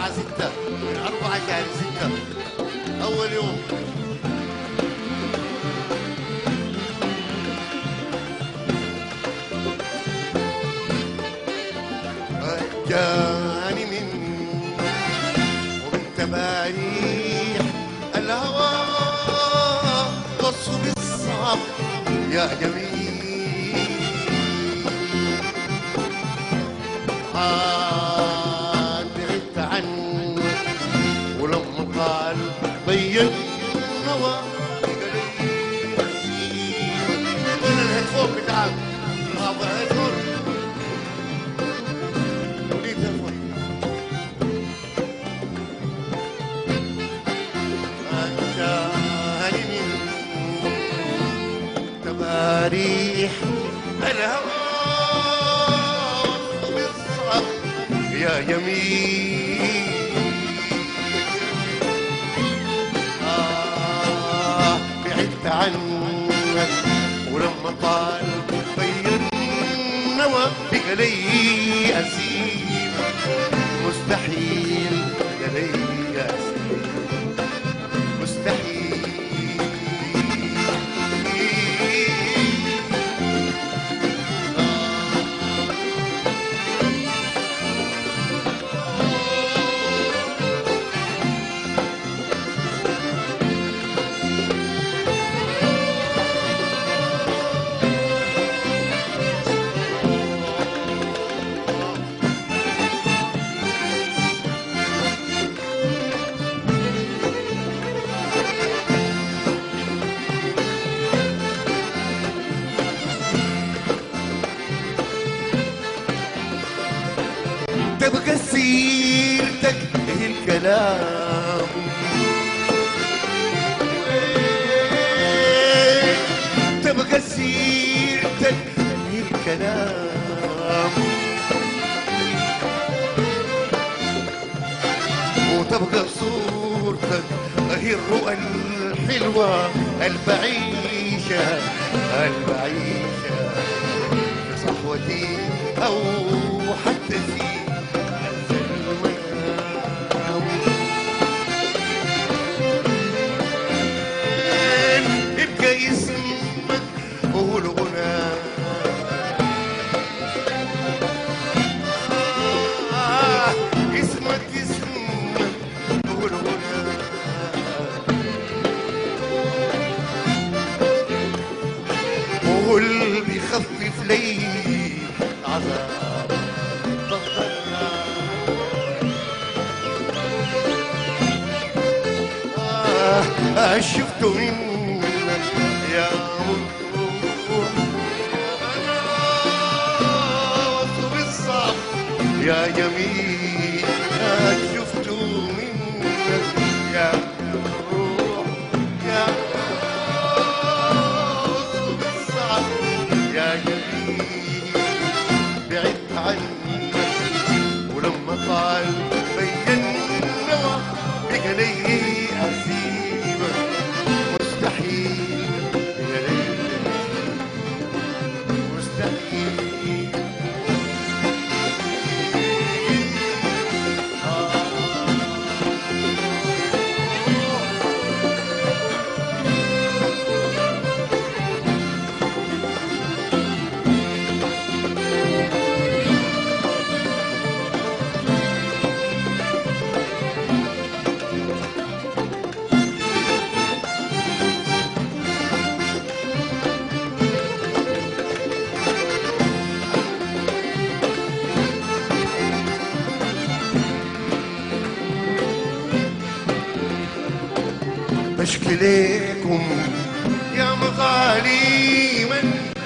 أربعة ستة من أربعة شهر ستة أول يوم جاني من ومن تباريح الهوى قص بالصعب يا جميل عاد بعدت عنك ولما قال بين نوى الهيدفون بتاعك هذا الهيدفون وليد الهيدفون أنجاني من تباريح الهوى بالصعب يا يمين آه بعدت عنك ولما طال بين نوى بقى لي أسير مستحيل بقى لي أسير مستحيل تبقى سيرتك هي الكلام تبقى سيرتك هي الكلام وتبقى صورتك هي الرؤى الحلوة البعيشة البعيشة في صحوتي أو حتى في عز المنام يبقى اسمك هو الغنى آه، اسمك اسمك هو الغنى هو اللي بيخفف لي عذاب ضغطنا آه آه، شفته منك يا مطروح أنا بالصعب يا جميل آه، شفته منك يا روح يا بالصعب يا جميل بعدت عنك ولما طال بين النوى بقى لي أسيبك مستحيل بقى لي مستحيل بشكي ليكم يا مظاليما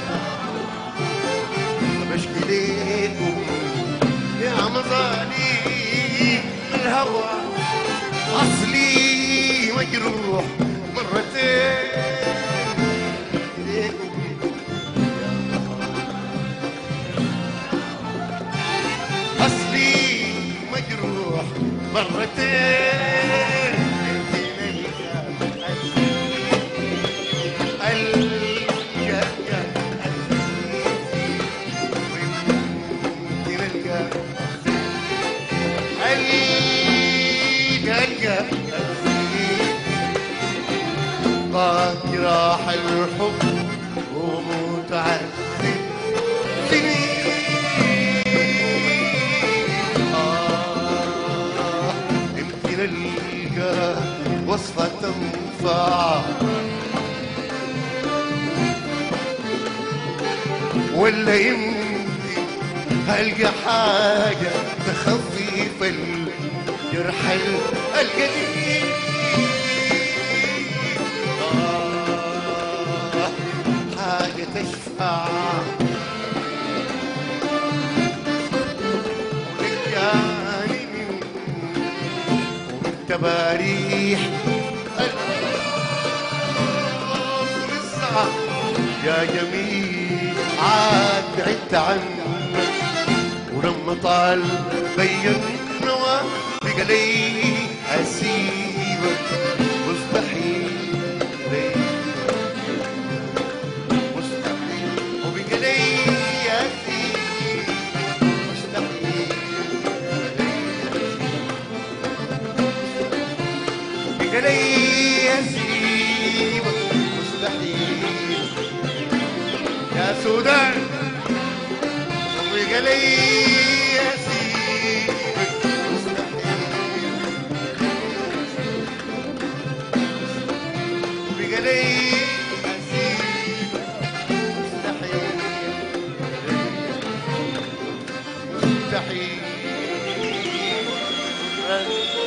بشكي ليكم يا مظاليم الهوى أصلي مجروح مرتين ليكم أصلي مجروح مرتين حب ومتعذب سنين آه يمكن ألقى وصفة تنفع ولا يمكن هلقى حاجة تخفف الجرح القديم آه حاجة تشفع ورجعني من ومن تباريح الصعب يا جميل عاد بعدت عنك ولما طال بين نوى بقى لي اسيبك مستحيل لي مستحيل وبقى لي اسيبك مستحيل بقى لي اسيبك مستحيل يا سودان وبقى لي اسيبك مستحيل وبقى لي اسيبك مستحيل مستحيل